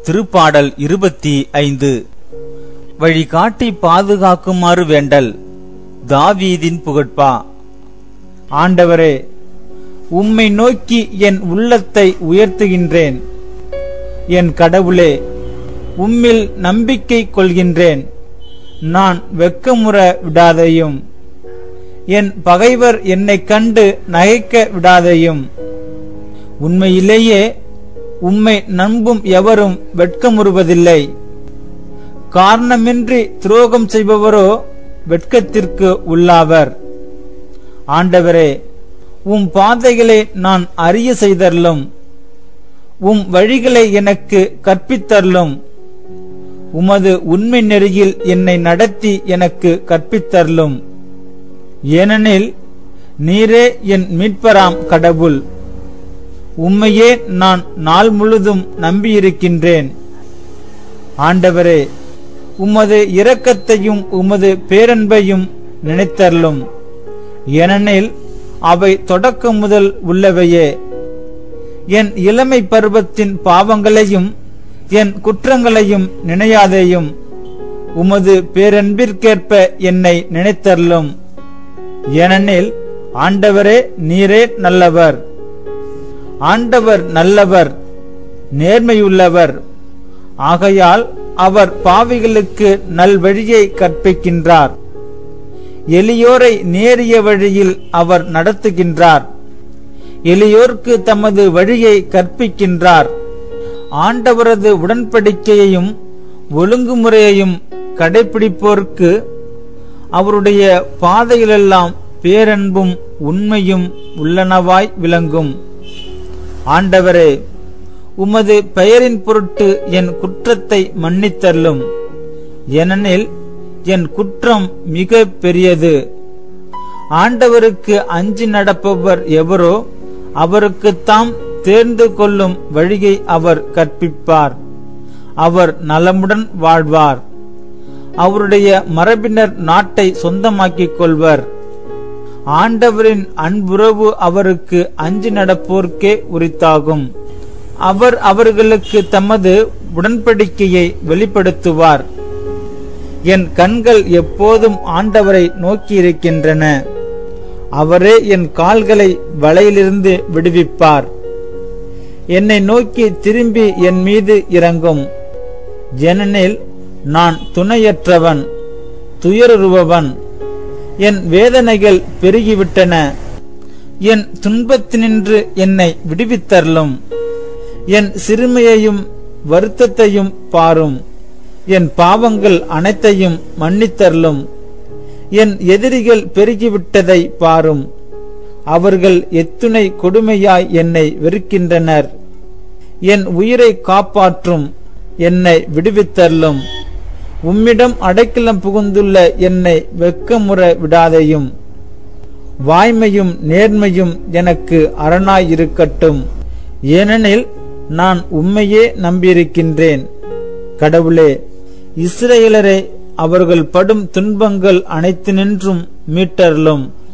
திருப்பாடல் இருபத்தி ஐந்து வழிகாட்டி பாதுகாக்குமாறு வேண்டல் தாவீதின் புகழ்பா ஆண்டவரே உம்மை நோக்கி என் உள்ளத்தை உயர்த்துகின்றேன் என் கடவுளே உம்மில் நம்பிக்கை கொள்கின்றேன் நான் வெக்கமுற விடாதையும் என் பகைவர் என்னைக் கண்டு நகைக்க விடாதையும் உண்மையிலேயே உம்மை நம்பும் எவரும் வெட்கமுறுவதில்லை காரணமின்றி துரோகம் செய்பவரோ வெட்கத்திற்கு உள்ளாவர் ஆண்டவரே உம் பாதைகளை நான் அறிய செய்தருளும் உம் வழிகளை எனக்கு கற்பித்தருளும் உமது உண்மை நெறியில் என்னை நடத்தி எனக்கு கற்பித்தருளும் ஏனெனில் நீரே என் மீட்பராம் கடவுள் உம்மையே நான் நாள் முழுதும் நம்பியிருக்கின்றேன் ஆண்டவரே உமது இரக்கத்தையும் உமது பேரன்பையும் நினைத்தருளும் ஏனெனில் அவை தொடக்கம் முதல் உள்ளவையே என் இளமை பருவத்தின் பாவங்களையும் என் குற்றங்களையும் நினையாதேயும் உமது பேரன்பிற்கேற்ப என்னை நினைத்தருளும் ஏனெனில் ஆண்டவரே நீரே நல்லவர் ஆண்டவர் நல்லவர் நேர்மையுள்ளவர் ஆகையால் அவர் பாவிகளுக்கு நல்வழியை கற்பிக்கின்றார் எளியோரை நேரிய வழியில் அவர் நடத்துகின்றார் எளியோர்க்கு தமது வழியை கற்பிக்கின்றார் ஆண்டவரது உடன்படிக்கையையும் ஒழுங்குமுறையையும் கடைபிடிப்போர்க்கு அவருடைய பாதையிலெல்லாம் பேரன்பும் உண்மையும் உள்ளனவாய் விளங்கும் ஆண்டவரே உமது பெயரின் பொருட்டு என் குற்றத்தை மன்னித்தள்ளும் ஏனெனில் என் குற்றம் மிக பெரியது ஆண்டவருக்கு அஞ்சி நடப்பவர் எவரோ அவருக்குத்தாம் தேர்ந்து கொள்ளும் வழியை அவர் கற்பிப்பார் அவர் நலமுடன் வாழ்வார் அவருடைய மரபினர் நாட்டை சொந்தமாக்கிக் கொள்வர் ஆண்டவரின் அன்புறவு அவருக்கு அஞ்சி நடப்போர்க்கே உரித்தாகும் அவர் அவர்களுக்கு தமது உடன்படிக்கையை வெளிப்படுத்துவார் என் கண்கள் எப்போதும் ஆண்டவரை நோக்கியிருக்கின்றன அவரே என் கால்களை வலையிலிருந்து விடுவிப்பார் என்னை நோக்கி திரும்பி என் மீது இறங்கும் ஏனெனில் நான் துணையற்றவன் துயருருபவன் என் வேதனைகள் பெருகிவிட்டன என் துன்பத்தினின்று என்னை விடுவித்தருளும் என் சிறுமையையும் வருத்தத்தையும் பாரும் என் பாவங்கள் அனைத்தையும் மன்னித்தருளும் என் எதிரிகள் பெருகிவிட்டதை பாரும் அவர்கள் எத்துணை கொடுமையாய் என்னை வெறுக்கின்றனர் என் உயிரை காப்பாற்றும் என்னை விடுவித்தருளும் உம்மிடம் அடைக்கலம் புகுந்துள்ள என்னை வெக்கமுற விடாதையும் வாய்மையும் நேர்மையும் எனக்கு அரணாயிருக்கட்டும் ஏனெனில் நான் உம்மையே நம்பியிருக்கின்றேன் கடவுளே இஸ்ரேலரை அவர்கள் படும் துன்பங்கள் அனைத்தினின்றும் மீட்டருளும்